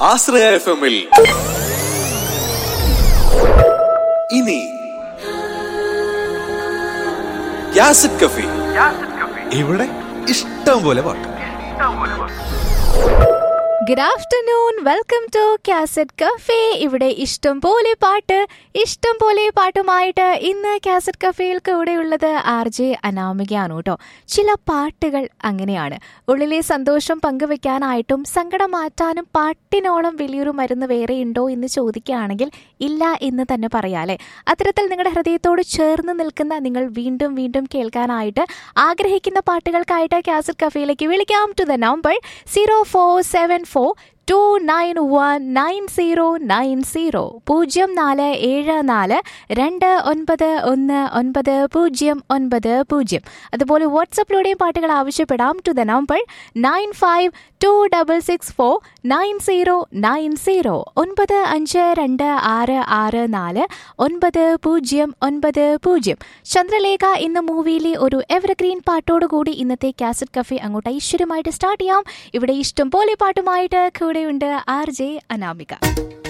ആശ്രയ F എമ്മിൽ ഇനി യാസിഡ് കഫി ഇവിടെ ഇഷ്ടം പോലെ പാട്ട് good afternoon welcome to cassette cafe ഇവിടെ ഇഷ്ടം പോലെ പാട്ട് ഇഷ്ടം പോലെ പാട്ടുമായിട്ട് ഇന്ന് കാസറ്റ് കഫേയിൽ കൂടെയുള്ളത് ആർ ജെ അനാമികയാണ് കേട്ടോ ചില പാട്ടുകൾ അങ്ങനെയാണ് ഉള്ളിലെ സന്തോഷം പങ്കുവെക്കാനായിട്ടും സങ്കടം മാറ്റാനും പാട്ടിനോളം വലിയൊരു മരുന്ന് വേറെ ഉണ്ടോ എന്ന് ചോദിക്കുകയാണെങ്കിൽ ഇല്ല എന്ന് തന്നെ പറയാല്ലേ അത്തരത്തിൽ നിങ്ങളുടെ ഹൃദയത്തോട് ചേർന്ന് നിൽക്കുന്ന നിങ്ങൾ വീണ്ടും വീണ്ടും കേൾക്കാനായിട്ട് ആഗ്രഹിക്കുന്ന പാട്ടുകൾക്കായിട്ട് കാസറ്റ് കഫേയിലേക്ക് വിളിക്കാം to the number zero four seven four two nine one nine zero nine zero പൂജ്യം നാല് ഏഴ് നാല് രണ്ട് ഒൻപത് ഒന്ന് ഒൻപത് പൂജ്യം ഒൻപത് പൂജ്യം അതുപോലെ വാട്സപ്പിലൂടെയും പാട്ടുകൾ ആവശ്യപ്പെടാം to the number nine five two double six four nine zero nine zero ഒൻപത് അഞ്ച് രണ്ട് ആറ് ആറ് നാല് ഒൻപത് പൂജ്യം ഒൻപത് പൂജ്യം ചന്ദ്രലേഖ എന്ന മൂവിയിലെ ഒരു എവർഗ്രീൻ പാട്ടോടുകൂടി ഇന്നത്തെ കാസറ്റ് കഫേ അങ്ങോട്ട് ഐശ്വര്യമായിട്ട് സ്റ്റാർട്ട് ചെയ്യാം ഇവിടെ ഇഷ്ടം പോലെ പാട്ടുമായിട്ട് കൂടെയുണ്ട് ആർ ജെ അനാമിക